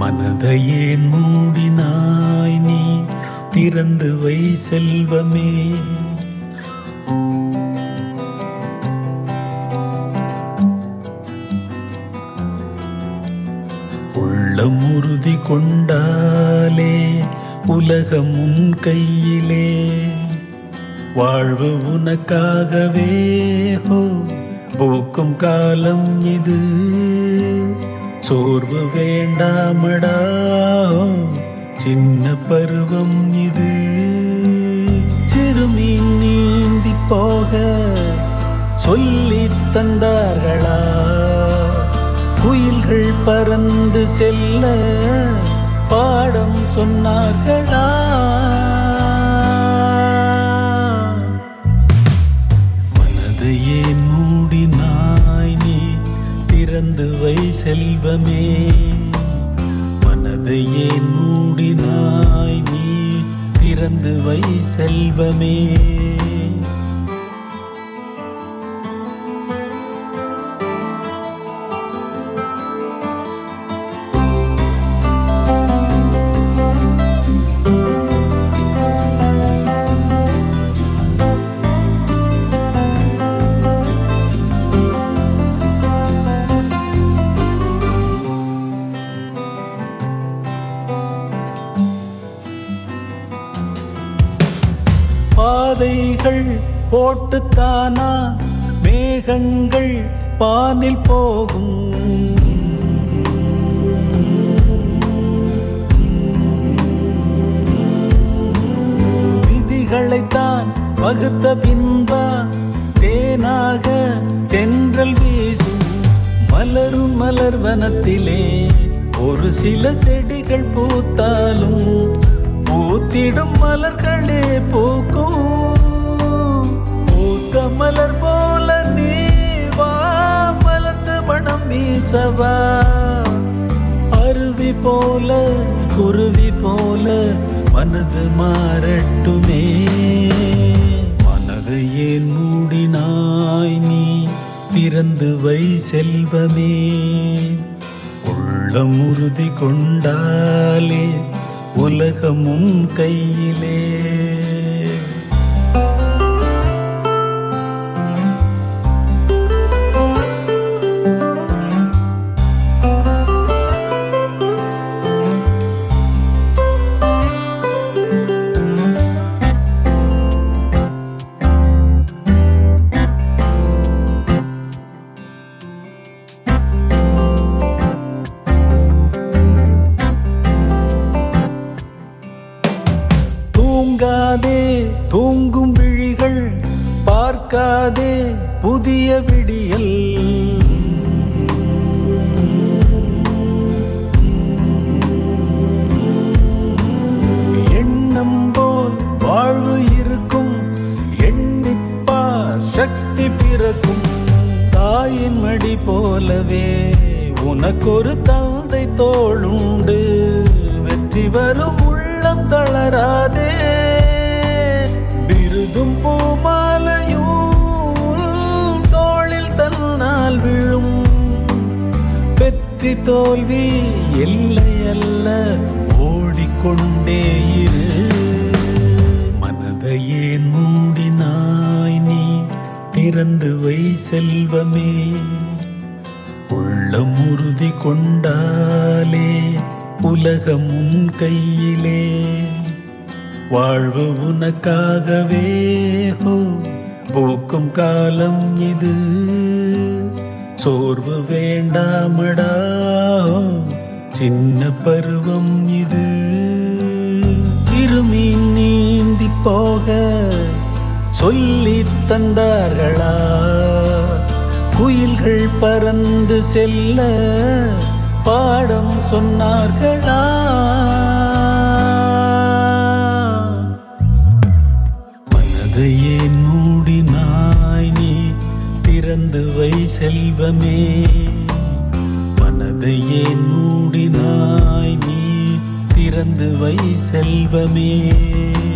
மனதையே மூடினாய் நீ திறந்து வை செல்வமே உள்ளம் உறுதி கொண்டாலே உலகம் உன் கையிலே வாழ்வு உனக்காகவே ஹோ போக்கும் காலம் இது சோர்வு வேண்டாமடா சின்ன பருவம் இது சிறுமீன் நீந்தி போக சொல்லித் தந்தார்களா குயில்கள் பறந்து செல்ல பாடம் சொன்னார்களா மனது ஏன் மூடினாய் நீ திறந்து வை செல்வமே மனது ஏன் மூடினாய் நீ திறந்து வை செல்வமே பாதைகள் போட்டுத்தானா மேகங்கள் பானில் போகும் விதிகளைத்தான் வகுத்த பின்பா தேனாக தென்றல் வீசும் மலரும் மலர் வனத்திலே ஒரு சில செடிகள் பூத்தாலும் பூத்திடும் மலர்களே பூக்கும் பூத்த மலர் போல நீ வா மலர்ந்து மனம் வீசவா அருவி போல குருவி போல மனது மாறட்டுமே மனதை ஏன் மூடினாய் நீ திறந்து வை செல்வமே உள்ளம் உறுதி கொண்டாலே உலகம் உன் கையிலே தூங்காதே தூங்கும் விழிகள் பார்க்காதே புதிய விடியல் எண்ணம் போல் வாழ்வு இருக்கும் எண்ணிப்பார் சக்தி பிறக்கும் தாயின் மடி போலவே உனக்கொரு தந்தை தோளுண்டு வெற்றி வரும் உள்ளம் தளராதே விருதும் பூமாலையும் தோளில் தன்னால் விழும் வெற்றி தோல்வி எல்லை அல்ல ஓடிக்கொண்டே இரு மனதை ஏன் மூடினாய் நீ திறந்து வை செல்வமே உள்ளம் உறுதி கொண்டாலே உலகம் உன் கையிலே வாழ்வு உனக்காகவே ஹோ போக்கும் காலம் இது சோர்வு வேண்டாமடா சின்ன பருவம் இது திருமீன் நீந்தி போக சொல்லித் தந்தார்களா குயில்கள் பறந்து செல்ல பாடம் சொன்னார்களா மனதை ஏன் மூடினாய் நீ திறந்து வை செல்வமே மனதை ஏன் மூடினாய் நீ திறந்து வை செல்வமே